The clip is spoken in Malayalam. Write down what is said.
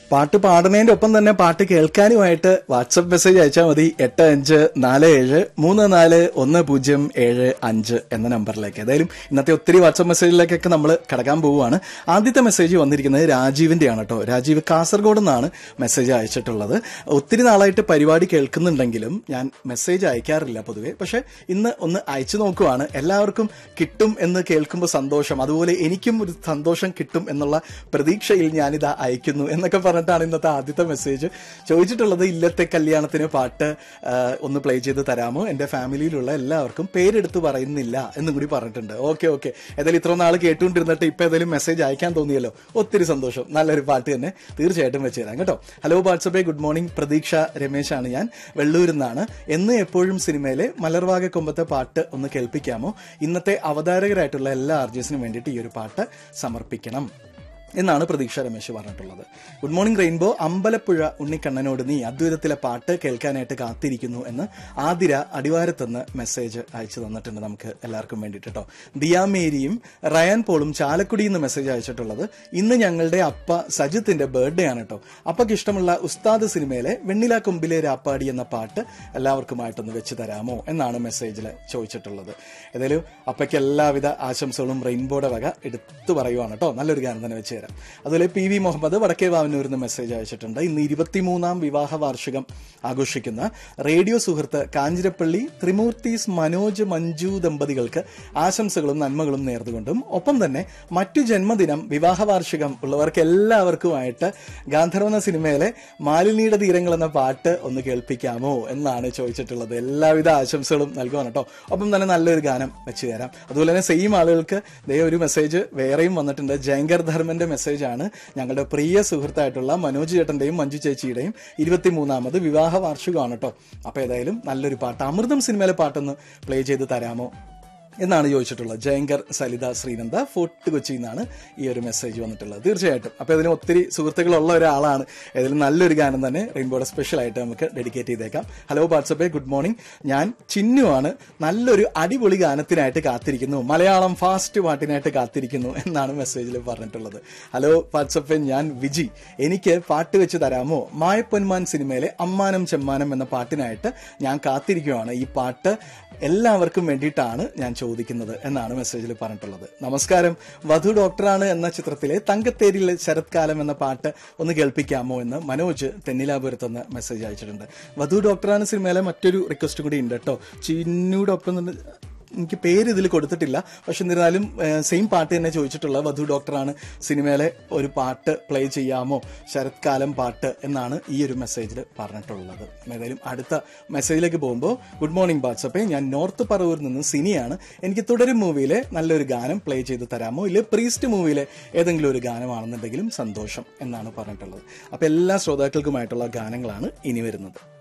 പാട്ട് പാടുന്നതിന്റെ ഒപ്പം തന്നെ പാട്ട് കേൾക്കാനുമായിട്ട് വാട്സപ്പ് മെസ്സേജ് അയച്ചാൽ മതി എട്ട് അഞ്ച് നാല് ഏഴ് മൂന്ന് നാല് ഒന്ന് പൂജ്യം ഏഴ് അഞ്ച് എന്ന നമ്പറിലേക്ക് ഏതായാലും ഇന്നത്തെ ഒത്തിരി വാട്സപ്പ് മെസ്സേജിലേക്കൊക്കെ നമ്മൾ കടക്കാൻ പോവുകയാണ് ആദ്യത്തെ മെസ്സേജ് വന്നിരിക്കുന്നത് രാജീവിന്റെയാണ് കേട്ടോ രാജീവ് കാസർഗോഡ് നിന്നാണ് മെസ്സേജ് അയച്ചിട്ടുള്ളത് ഒത്തിരി നാളായിട്ട് പരിപാടി കേൾക്കുന്നുണ്ടെങ്കിലും ഞാൻ മെസ്സേജ് അയക്കാറില്ല പൊതുവെ പക്ഷെ ഇന്ന് ഒന്ന് അയച്ചു നോക്കുവാണ് എല്ലാവർക്കും കിട്ടും എന്ന് കേൾക്കുമ്പോൾ സന്തോഷം അതുപോലെ എനിക്കും ഒരു സന്തോഷം കിട്ടും എന്നുള്ള പ്രതീക്ഷയിൽ ഞാനിതാ അയക്കുന്നു എന്നൊക്കെ പറഞ്ഞിട്ടാണ് ഇന്നത്തെ ആദ്യത്തെ മെസ്സേജ് ചോദിച്ചിട്ടുള്ളത് ഇല്ലത്തെ കല്യാണത്തിന് പാട്ട് ആ, ഒന്ന് പ്ലേ ചെയ്ത് തരാമോ എന്റെ ഫാമിലിയിലുള്ള എല്ലാവർക്കും പേരെടുത്ത് പറയുന്നില്ല എന്നും കൂടി പറഞ്ഞിട്ടുണ്ട് ഓക്കെ ഓക്കെ ഏതായാലും ഇത്ര നാൾ കേട്ടുകൊണ്ടിരുന്നിട്ട് ഇപ്പൊ ഏതായാലും മെസ്സേജ് അയക്കാൻ തോന്നിയല്ലോ ഒത്തിരി സന്തോഷം നല്ലൊരു പാട്ട് തന്നെ തീർച്ചയായിട്ടും വെച്ച് തരാം കേട്ടോ ഹലോ വാട്സപ്പേ ഗുഡ് മോർണിംഗ് പ്രതീക്ഷ രമേശാണ് ഞാൻ വെള്ളൂരിൽ നിന്നാണ് എന്ന് എപ്പോഴും സിനിമയിലെ മലർവാക കൊമ്പത്തെ പാട്ട് ഒന്ന് കേൾപ്പിക്കാമോ ഇന്നത്തെ അവതാരകരായിട്ടുള്ള എല്ലാ ആർജിസിനും വേണ്ടിയിട്ട് ഈ ഒരു പാട്ട് സമർപ്പിക്കണം എന്നാണ് പ്രതീക്ഷ രമേശ് പറഞ്ഞിട്ടുള്ളത് ഗുഡ് മോർണിംഗ് റെയിൻബോ അമ്പലപ്പുഴ ഉണ്ണിക്കണ്ണനോട് നീ അദ്വൈതത്തിലെ പാട്ട് കേൾക്കാനായിട്ട് കാത്തിരിക്കുന്നു എന്ന് ആതിര അടിവാരത്തുനിന്ന് മെസ്സേജ് അയച്ചു തന്നിട്ടുണ്ട് നമുക്ക് എല്ലാവർക്കും വേണ്ടിയിട്ട് കേട്ടോ ദിയാമേരിയും റയാൻ പോളും ചാലക്കുടിയിൽ നിന്ന് മെസ്സേജ് അയച്ചിട്ടുള്ളത് ഇന്ന് ഞങ്ങളുടെ അപ്പ സജിത്തിന്റെ ബർത്ത്ഡേ ആണ് കേട്ടോ അപ്പക്ക് ഇഷ്ടമുള്ള ഉസ്താദ് സിനിമയിലെ വെണ്ണില കൊമ്പിലെ രാപ്പാടി എന്ന പാട്ട് എല്ലാവർക്കുമായിട്ടൊന്ന് വെച്ച് തരാമോ എന്നാണ് മെസ്സേജിൽ ചോദിച്ചിട്ടുള്ളത് ഏതായാലും അപ്പയ്ക്ക് എല്ലാവിധ ആശംസകളും റെയിൻബോയുടെ വക എടുത്തു പറയുവാണ് കേട്ടോ നല്ലൊരു ഗാനം തന്നെ വെച്ച് തരാം അതുപോലെ പി വി മുഹമ്മദ് വടക്കേ വാവന്നൂരിൽ നിന്ന് മെസ്സേജ് അയച്ചിട്ടുണ്ട് ഇന്ന് ഇരുപത്തിമൂന്നാം വിവാഹ വാർഷികം ആഘോഷിക്കുന്ന റേഡിയോ സുഹൃത്ത് കാഞ്ഞിരപ്പള്ളി ത്രിമൂർത്തീസ് മനോജ് മഞ്ജു ദമ്പതികൾക്ക് ആശംസകളും നന്മകളും നേർന്നുകൊണ്ടും ഒപ്പം തന്നെ മറ്റു ജന്മദിനം വിവാഹ വാർഷികം ഉള്ളവർക്ക് എല്ലാവർക്കുമായിട്ട് ഗാന്ധർവ എന്ന സിനിമയിലെ മാലിന്യയുടെ തീരങ്ങൾ എന്ന പാട്ട് ഒന്ന് കേൾപ്പിക്കാമോ എന്നാണ് ചോദിച്ചിട്ടുള്ളത് എല്ലാവിധ ആശംസകളും നൽകുവാണ് കേട്ടോ ഒപ്പം തന്നെ നല്ലൊരു ഗാനം വെച്ച് തരാം അതുപോലെ തന്നെ സെയിം ആളുകൾക്ക് ദേ ഒരു മെസ്സേജ് വേറെയും വന്നിട്ടുണ്ട് ജയങ്കർ ധർമ്മന്റെ മെസ്സേജ് ആണ് ഞങ്ങളുടെ പ്രിയ സുഹൃത്തായിട്ടുള്ള മനോജ് ചേട്ടന്റെയും മഞ്ജു ചേച്ചിയുടെയും ഇരുപത്തിമൂന്നാമത് വിവാഹ വാർഷികമാണ് കേട്ടോ അപ്പൊ ഏതായാലും നല്ലൊരു പാട്ട് അമൃതം സിനിമയിലെ പാട്ടൊന്ന് പ്ലേ ചെയ്ത് തരാമോ എന്നാണ് ചോദിച്ചിട്ടുള്ളത് ജയങ്കർ സലിത ശ്രീനന്ദ ഫോർട്ട് കൊച്ചിയിൽ നിന്നാണ് ഈ ഒരു മെസ്സേജ് വന്നിട്ടുള്ളത് തീർച്ചയായിട്ടും അപ്പൊ ഇതിന് ഒത്തിരി സുഹൃത്തുക്കളുള്ള ഒരാളാണ് ഏതായാലും നല്ലൊരു ഗാനം തന്നെ റെയിൻബോയുടെ സ്പെഷ്യൽ ആയിട്ട് നമുക്ക് ഡെഡിക്കേറ്റ് ചെയ്തേക്കാം ഹലോ വാട്സപ്പേ ഗുഡ് മോർണിംഗ് ഞാൻ ചിന്നുവാണ് നല്ലൊരു അടിപൊളി ഗാനത്തിനായിട്ട് കാത്തിരിക്കുന്നു മലയാളം ഫാസ്റ്റ് പാട്ടിനായിട്ട് കാത്തിരിക്കുന്നു എന്നാണ് മെസ്സേജിൽ പറഞ്ഞിട്ടുള്ളത് ഹലോ വാട്സപ്പേ ഞാൻ വിജി എനിക്ക് പാട്ട് വെച്ച് തരാമോ മായപ്പൊന്മാൻ സിനിമയിലെ അമ്മാനം ചെമ്മാനം എന്ന പാട്ടിനായിട്ട് ഞാൻ കാത്തിരിക്കുകയാണ് ഈ പാട്ട് എല്ലാവർക്കും വേണ്ടിയിട്ടാണ് ഞാൻ ചോദിക്കുന്നത് എന്നാണ് മെസ്സേജിൽ പറഞ്ഞിട്ടുള്ളത് നമസ്കാരം വധു ഡോക്ടറാണ് എന്ന ചിത്രത്തിലെ തങ്കത്തേരിയിലെ ശരത്കാലം എന്ന പാട്ട് ഒന്ന് കേൾപ്പിക്കാമോ എന്ന് മനോജ് തെന്നിലാപുരത്തുനിന്ന് മെസ്സേജ് അയച്ചിട്ടുണ്ട് വധു ഡോക്ടറാണ് സിനിമയിലെ മറ്റൊരു റിക്വസ്റ്റ് കൂടി ഉണ്ട് കേട്ടോ ചിന്നൂടെ ഒപ്പം തന്നെ എനിക്ക് പേര് ഇതിൽ കൊടുത്തിട്ടില്ല പക്ഷെ എന്നിരുന്നാലും സെയിം പാട്ട് തന്നെ ചോദിച്ചിട്ടുള്ള വധു ഡോക്ടറാണ് സിനിമയിലെ ഒരു പാട്ട് പ്ലേ ചെയ്യാമോ ശരത്കാലം പാട്ട് എന്നാണ് ഈ ഒരു മെസ്സേജിൽ പറഞ്ഞിട്ടുള്ളത് ഏതായാലും അടുത്ത മെസ്സേജിലേക്ക് പോകുമ്പോൾ ഗുഡ് മോർണിംഗ് വാട്സപ്പേ ഞാൻ നോർത്ത് പറവൂരിൽ നിന്ന് സിനിയാണ് എനിക്ക് തുടരും മൂവിയിലെ നല്ലൊരു ഗാനം പ്ലേ ചെയ്ത് തരാമോ ഇല്ല പ്രീസ്റ്റ് മൂവിയിലെ ഏതെങ്കിലും ഒരു ഗാനമാണെന്നുണ്ടെങ്കിലും സന്തോഷം എന്നാണ് പറഞ്ഞിട്ടുള്ളത് അപ്പൊ എല്ലാ ശ്രോതാക്കൾക്കുമായിട്ടുള്ള ഗാനങ്ങളാണ് ഇനി വരുന്നത്